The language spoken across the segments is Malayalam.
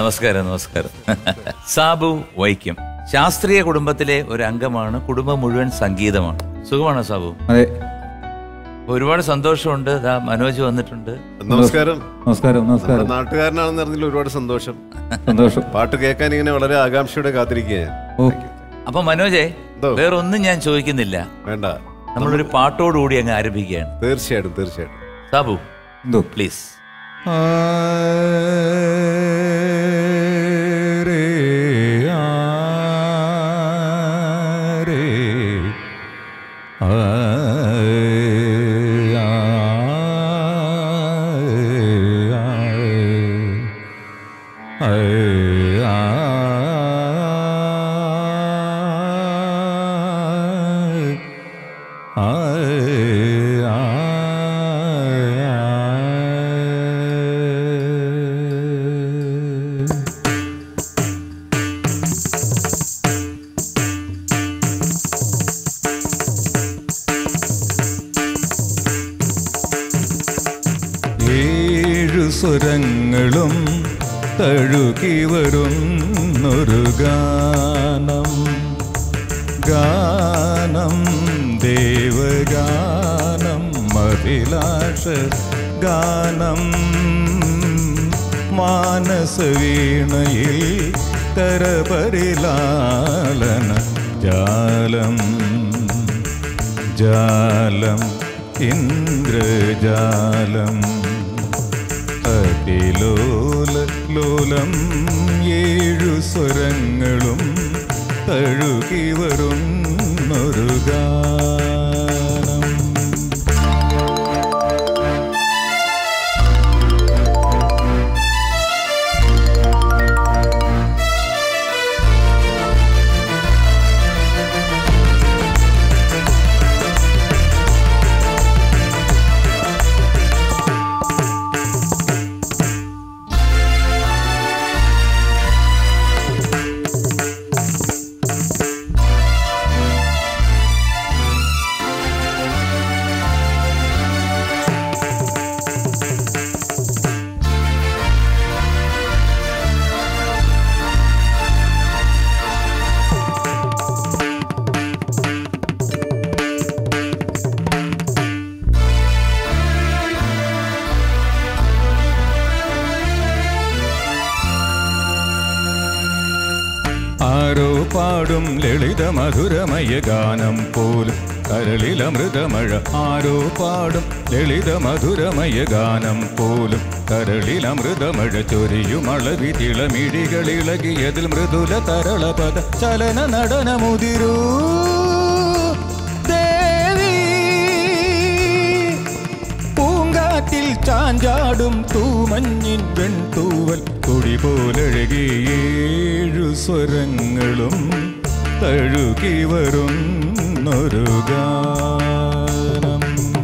നമസ്കാരം നമസ്കാരം സാബു വൈക്കം ശാസ്ത്രീയ കുടുംബത്തിലെ ഒരു അംഗമാണ് കുടുംബം മുഴുവൻ സംഗീതമാണ് സുഖമാണോ സാബു അതെ ഒരുപാട് സന്തോഷമുണ്ട് ദാ മനോജ് വന്നിട്ടുണ്ട് നമസ്കാരം നമസ്കാരം നമ്മുടെ നമസ്കാരം നാട്ടുകാരനാണെന്ന് അറിഞ്ഞതിൽ ഒരുപാട് സന്തോഷം സന്തോഷം പാട്ട് കേൾക്കാൻ ഇങ്ങനെ വളരെ ആകാംക്ഷയോടെ കാത്തിരിക്കുക ഞാൻ ഓ അപ്പൊ മനോജേ എന്തോ? വേറൊന്നും ഞാൻ ചോദിക്കുന്നില്ല വേണ്ട നമ്മളൊരു പാട്ടോടുകൂടി അങ്ങ് ആരംഭിക്കുകയാണ് തീർച്ചയായിട്ടും തീർച്ചയായിട്ടും സാബു എന്തോ പ്ലീസ് ഏഴു സ്വരങ്ങളും തഴുകി വരുന്നൊരു ഗാനം ഗാനം ദേവഗാനം അഭിലാഷ ഗാനം മാനസവീണയിൽ തരപരിലാലന ജാലം ജാലം ഇന്ദ്രജാലം അതിലോല ലോലം ഏഴു സ്വരങ്ങളും തഴുകി വരുന്നൊരു ഗാനം ആരോ പാടും ലളിത മധുരമയ ഗാനം പോലും കരളിലമൃതമഴ ആരോ പാടും ലളിത മധുരമയ ഗാനം പോലും കരളിലമൃതമഴ ചൊരിയുമളവി തിളമിഴികളിളകിയതിൽ മൃദുല തരളപദ ചലന നടനമുതിരൂ ദേവി പൂങ്കാറ്റിൽ ചാഞ്ചാടും തൂമഞ്ഞിൻ വെൺതൂവൽ കൊടി പോലഴകി ഏഴു സ്വരങ്ങളും തഴുകി വരുന്നൊരു ഗാനം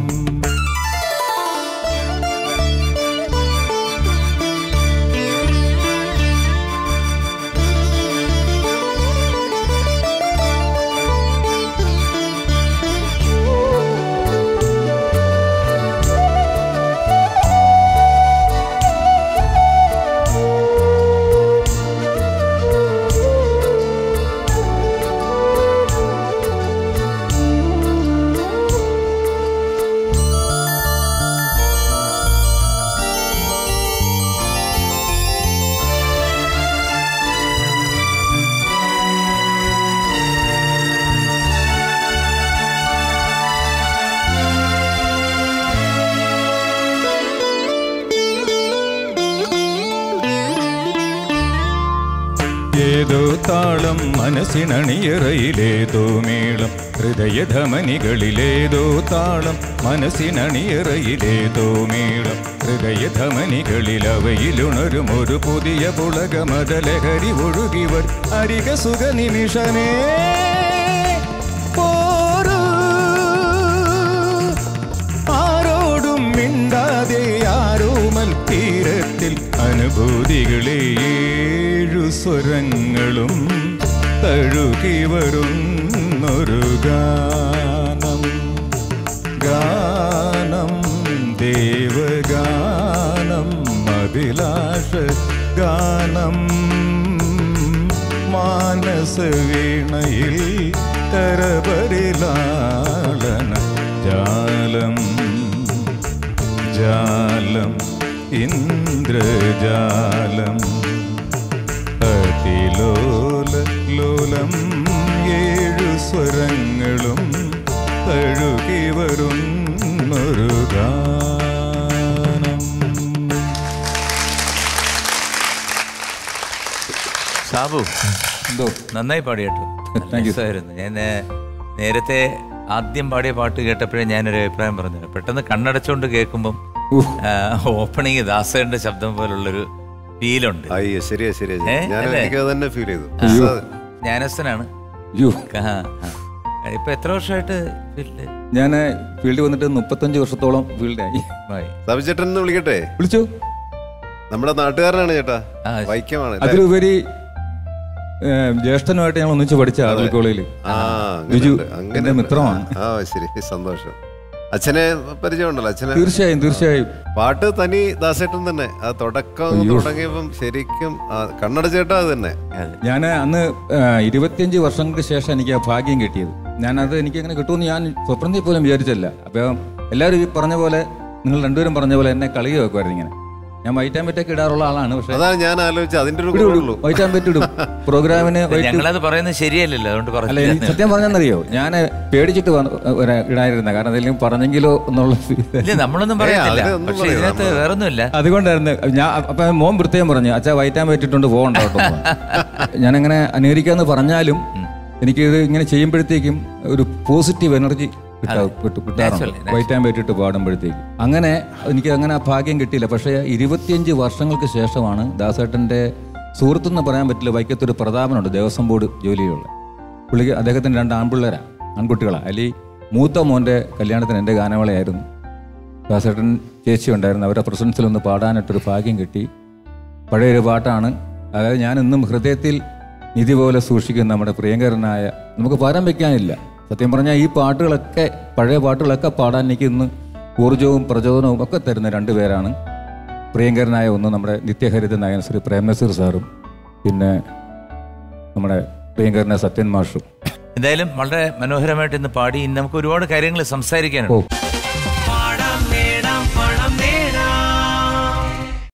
ഏതോ താളം മനസ്സിനണിയറയിലേതോ മേളം ഹൃദയധമനികളിലേതോ താളം മനസ്സിനണിയറയിലേതോ മേളം ഹൃദയധമനികളിൽ അവയിലുണരും ഒരു പുതിയ പുളകമതലഹരി ഒഴുകിവർ അരിക സുഖ നിമിഷമേ പോരൂ ആരോടും മിണ്ടാതെ ആരോമൽ തീരത്തിൽ അനുഭൂതികളെ ഏഴു സ്വരങ്ങളും തഴുകി വരുന്നൊരു ഗാനം ഗാനം ദേവഗാനം അഭിലാഷ ഗാനം രാസവീണയിൽ കരപരിലാളന ജാലം ജാലം ഇന്ദ്രജാലം അതിലോല ലോലം ഏഴു സ്വരങ്ങളും തഴുകി വരുന്നൊരു ഗാനം സാബു എന്തോ നന്നായി പാടി കേട്ടോ Thank you. രസമായിരുന്നു ഞാൻ ഏ, നേരത്തെ ആദ്യം പാടിയ പാട്ട് കേട്ടപ്പോഴേ ഞാനൊരു അഭിപ്രായം പറഞ്ഞു പെട്ടെന്ന് കണ്ണടച്ചുകൊണ്ട് കേൾക്കുമ്പം ഓപ്പണിങ് ദാസന്റെ ശബ്ദം പോലുള്ളൊരു ഫീലുണ്ട് അയ്യോ ശരിയാ ശരിയാ ഏ, ഞാൻ അല്ലേ? എനിക്ക് തന്നെ ഫീൽ ചെയ്തു അയ്യോ. ജ്ഞാനസ്ഥനാണ് യോ ആ, ആ. ഇപ്പൊ എത്ര വർഷമായിട്ട് ഫീൽഡ് ഞാൻ ഫീൽഡിൽ വന്നിട്ട് മുപ്പത്തഞ്ച് വർഷത്തോളം ഫീൽഡായി സബിചേട്ടൻ എന്ന് വിളിക്കട്ടെ വിളിച്ചു നമ്മുടെ നാട്ടുകാരനാണ് ചേട്ടാ ആ, വൈക്കമാണ് അല്ലേ? അതിലുപരി ഏഹ്, ജ്യേഷ്ഠനുമായിട്ട് ഞങ്ങൾ ഒന്നിച്ച് പഠിച്ച ആദൽ കോളേജിൽ ആ ബിജു അങ്ങനെയുണ്ട്, എന്റെ മിത്രമാണ് ആ ശരി സന്തോഷം അച്ഛനെ പരിചയമുണ്ടല്ലോ അച്ഛനെ തീർച്ചയായും തീർച്ചയായും പാട്ട് തനി ദാസേട്ടൻ തന്നെ ആ തുടക്കം അങ്ങ് തുടങ്ങിയപ്പം ശരിക്കും ആ, കണ്ണടച്ചേട്ടാ അത് തന്നെ ഞാൻ അന്ന് ആ, ഇരുപത്തിയഞ്ച് വർഷങ്ങൾക്ക് ശേഷം എനിക്ക് ആ ഭാഗ്യം കിട്ടിയത് ഞാനത് എനിക്ക് അങ്ങനെ കിട്ടുമെന്ന് ഞാൻ സ്വപ്നത്തിൽ പോലും വിചാരിച്ചല്ല അപ്പം എല്ലാവരും ഈ പറഞ്ഞ പോലെ നിങ്ങൾ രണ്ടുപേരും പറഞ്ഞ പോലെ എന്നെ കളി വെക്കുമായിരുന്നു ഇങ്ങനെ ഞാൻ വൈറ്റ് ആൻഡ് ബെറ്റൊക്കെ ഇടാറുള്ള ആളാണ് പക്ഷേ അതാണ് ഞാൻ ആലോചിച്ചത് അതിന്റെ ഒരു ഇടും, ഇടും. കുറവുള്ളൂ വൈറ്റ് ആൻഡ് ബെറ്റ് ഇടും പ്രോഗ്രാമിന് വൈറ്റ് ഞങ്ങളത് പറയുന്നത് ശരിയല്ലല്ലോ അതുകൊണ്ട് അല്ല പറഞ്ഞു എനിക്ക് സത്യം പറഞ്ഞെന്നറിയോ ഞാൻ പേടിച്ചിട്ട് വന്ന് ഒരു ഇടായിരുന്ന കാരണം എന്തെങ്കിലും പറഞ്ഞെങ്കിലോ എന്നുള്ള ഇല്ല നമ്മളൊന്നും പറയത്തില്ല അതിനൊന്നും പക്ഷെ പറയില്ല. ഇതിനകത്ത് വേറൊന്നുമില്ല അതുകൊണ്ടായിരുന്നു ഞാൻ അപ്പൊ മോൻ പ്രത്യേകം പറഞ്ഞു അച്ഛാ വൈറ്റാൻ പറ്റിയിട്ടുണ്ട് പോകണ്ട കേട്ടോ ഞാനങ്ങനെ അനുകരിക്കാന്ന് പറഞ്ഞാലും എനിക്കിത് ഇങ്ങനെ ചെയ്യുമ്പോഴത്തേക്കും ഒരു പോസിറ്റീവ് എനർജി Naturally, വൈറ്റാൻ പറ്റിയിട്ട് പാടുമ്പോഴത്തേക്ക് അങ്ങനെ എനിക്ക് അങ്ങനെ ആ ഭാഗ്യം കിട്ടിയില്ല പക്ഷേ ഇരുപത്തിയഞ്ച് വർഷങ്ങൾക്ക് ശേഷമാണ് ദാസേട്ടൻ്റെ സുഹൃത്തെന്ന് പറയാൻ പറ്റില്ല വൈക്കത്തൊരു പ്രതാപനുണ്ട് ദേവസ്വം ബോർഡ് ജോലിയുള്ള പുള്ളിക്ക് അദ്ദേഹത്തിന് രണ്ട് ആൺപിള്ളേരാണ് ആൺകുട്ടികളാണ് അതിൽ മൂത്ത മോൻ്റെ കല്യാണത്തിന് എൻ്റെ ഗാനമേളയായിരുന്നു ദാസേട്ടൻ ചേച്ചി ഉണ്ടായിരുന്നു അവരുടെ പ്രസൻസിൽ ഒന്ന് പാടാനായിട്ടൊരു ഭാഗ്യം കിട്ടി പഴയൊരു പാട്ടാണ് അതായത് ഞാൻ ഇന്നും ഹൃദയത്തിൽ നിധി പോലെ സൂക്ഷിക്കുന്ന നമ്മുടെ പ്രിയങ്കരനായ നമുക്ക് പാരാൻ വെക്കാനില്ല സത്യം പറഞ്ഞാൽ ഈ പാട്ടുകളൊക്കെ പഴയ പാട്ടുകളൊക്കെ പാടാൻ എനിക്ക് ഇന്ന് ഊർജവും പ്രചോദനവും ഒക്കെ തരുന്ന രണ്ടുപേരാണ് പ്രിയങ്കരനായ ഒന്ന് നമ്മുടെ നിത്യഹരിത നായകൻ ശ്രീ പ്രേംനസീർ സാറും പിന്നെ നമ്മുടെ പ്രിയങ്കരനായ സത്യൻ മാഷും എന്തായാലും വളരെ മനോഹരമായിട്ട് ഇന്ന് പാടി ഇന്ന് നമുക്ക് ഒരുപാട് കാര്യങ്ങൾ സംസാരിക്കാനുണ്ട് ഓ